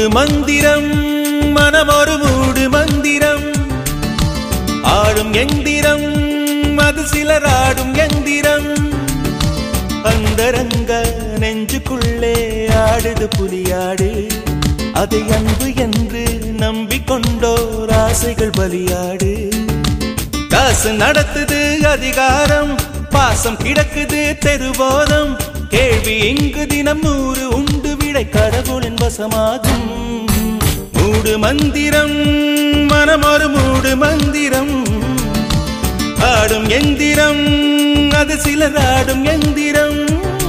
மந்திரம் மனம் ஒரு மூடு மந்திரம் ஆடும் எந்திரம் அது சிலர் ஆடும் எந்திரம் அந்தரங்க நெஞ்சுக்குள்ளே ஆடுது புலியாடு அதை அன்பு என்று நம்பிக்கொண்டோர் ஆசைகள் பலியாடு காசு நடத்துது அதிகாரம் பாசம் கிடக்குது தெருவோரம் கேள்வி இங்கு தினம் நூறு உண்டு விடை கடவுளின் வசமாகும் மூடு மந்திரம் மனம் ஒரு மூடு மந்திரம் ஆடும் எந்திரம் அது சிலர் ஆடும் எந்திரம்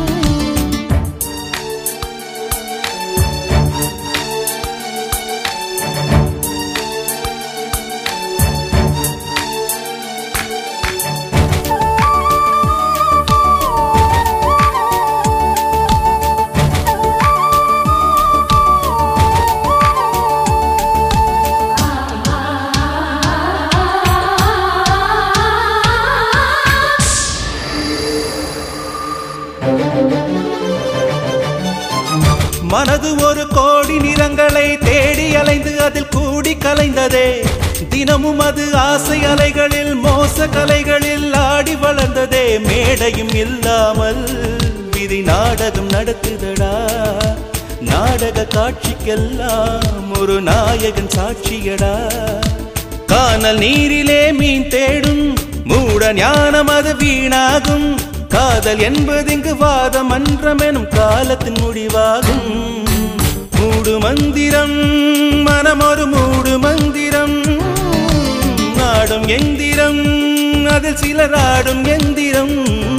மனது ஒரு கோடி நிறங்களை தேடி அலைந்து அதில் கூடி கலைந்ததே தினமும் அது ஆசை அலைகளில் மோச கலைகளில் ஆடி வளர்ந்ததே மேடையும் இல்லாமல் விதி நாடகம் நடத்துதடா நாடக காட்சிக்கெல்லாம் ஒரு நாயகன் சாட்சியடா கானல் நீரிலே மீன் தேடும் மூட ஞானம் அது வீணாகும் காதல் என்பது இங்கு வாத மன்றம் எனும் காலத்தின் முடிவாகும் மூடு மந்திரம் மனம் ஒரு மூடு மந்திரம் ஆடும் எந்திரம் அதில் சிலர் ஆடும் எந்திரம்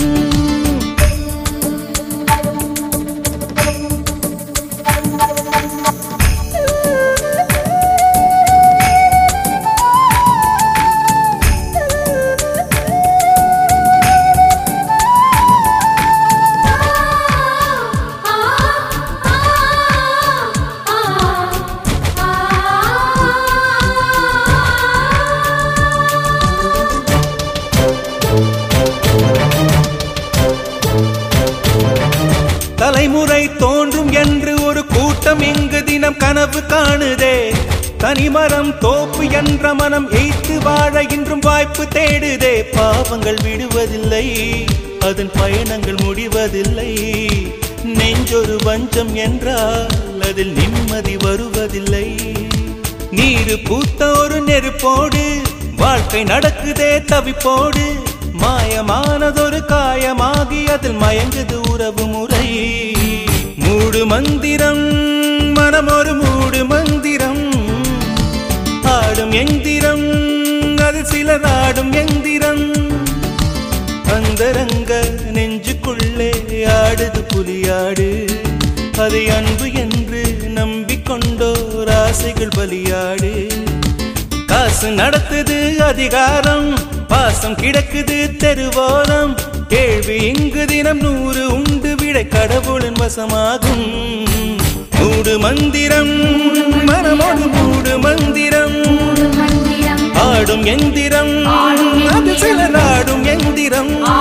தலைமுறை தோன்றும் என்று ஒரு கூட்டம் இங்கு தினம் கனவு காணுதே தனிமரம் தோப்பு என்ற மனம் எய்த்து வாழ இன்றும் வாய்ப்பு தேடுதே பாவங்கள் விடுவதில்லை அதன் பயணங்கள் முடிவதில்லை நெஞ்சொரு வஞ்சம் என்றால் அதில் நிம்மதி வருவதில்லை நீரு பூத்த ஒரு நெருப்போடு வாழ்க்கை நடக்குதே தவிப்போடு மாயமானதொரு காயமாகி அதில் மயங்குது உறவு முறை மூடு மந்திரம் மனம் ஒரு மூடு மந்திரம் ஆடும் எந்திரம் அது சிலர் ஆடும் எந்திரம் அந்தரங்க நெஞ்சுக்குள்ளே ஆடுது புலியாடு அதை அன்பு என்று நம்பிக்கொண்டோர் ஆசைகள் பலியாடு காசு நடத்துது அதிகாரம் பாசம் கிடக்குது தெருவோரம் கேள்வி இங்கு தினம் நூறு உண்டு விட கடவுளின் வசமாகும் மூடு மந்திரம் மனமோடு மூடு மந்திரம் மந்திரம் ஆடும் எந்திரம் அது சிலர் ஆடும் எந்திரம்